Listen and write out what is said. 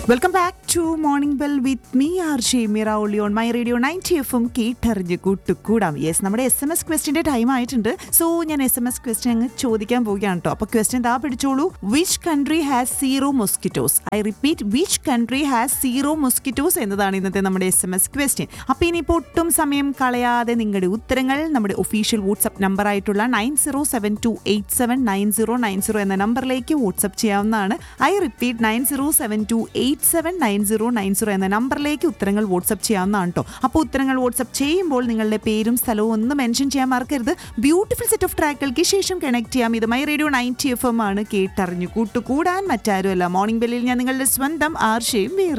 welcome back to morning bell with me R Shemeera ഒളി on My Radio ninety F M കേട്ടറിഞ്ഞ് കൂട്ടുകൂടാം yes നമ്മുടെ S M S ക്വസ്റ്റിന്റെ time ആയിട്ടുണ്ട് so ഞാൻ എസ് എം എസ് ക്വസ്റ്റ്യൻ അങ്ങ് ചോദിക്കാൻ പോവുകയാണ് കേട്ടോ അപ്പൊ ക്വസ്റ്റ്യൻ താ പിടിച്ചോളൂ which country has zero mosquitoes I repeat which country has zero mosquitoes എന്നതാണ് ഇന്നത്തെ നമ്മുടെ എസ് എം എസ് ക്വസ്റ്റ്യൻ അപ്പൊ ഇനിയിപ്പോൾ ഒട്ടും സമയം കളയാതെ നിങ്ങളുടെ ഉത്തരങ്ങൾ നമ്മുടെ ഒഫീഷ്യൽ വാട്സ്ആപ്പ് നമ്പർ ആയിട്ടുള്ള nine zero seven two eight seven nine zero nine zero എന്ന നമ്പറിലേക്ക് വാട്സ്ആപ്പ് ചെയ്യാവുന്നതാണ് I repeat nine zero seven two eight seven nine zero nine zero എന്ന നമ്പറിലേക്ക് ഉത്തരങ്ങൾ വാട്സ്ആപ്പ് ചെയ്യാവുന്നതാണ് കേട്ടോ അപ്പോൾ ഉത്തരങ്ങൾ വാട്സ്ആപ്പ് ചെയ്യുമ്പോൾ നിങ്ങളുടെ പേരും സ്ഥലവും ഒന്ന് മെൻഷൻ ചെയ്യാൻ മറക്കരുത് ബ്യൂട്ടിഫുൾ സെറ്റ് ഓഫ് ട്രാക്കുകൾക്ക് ശേഷം കണക്ട് ചെയ്യാം ഇത് My Radio ninety F M ആണ് കേട്ടറിഞ്ഞു കൂട്ടുകൂടാൻ മറ്റാരുമല്ല മോർണിംഗ് ബെല്ലിൽ ഞാൻ നിങ്ങളുടെ സ്വന്തം ആർഷയും വേറെ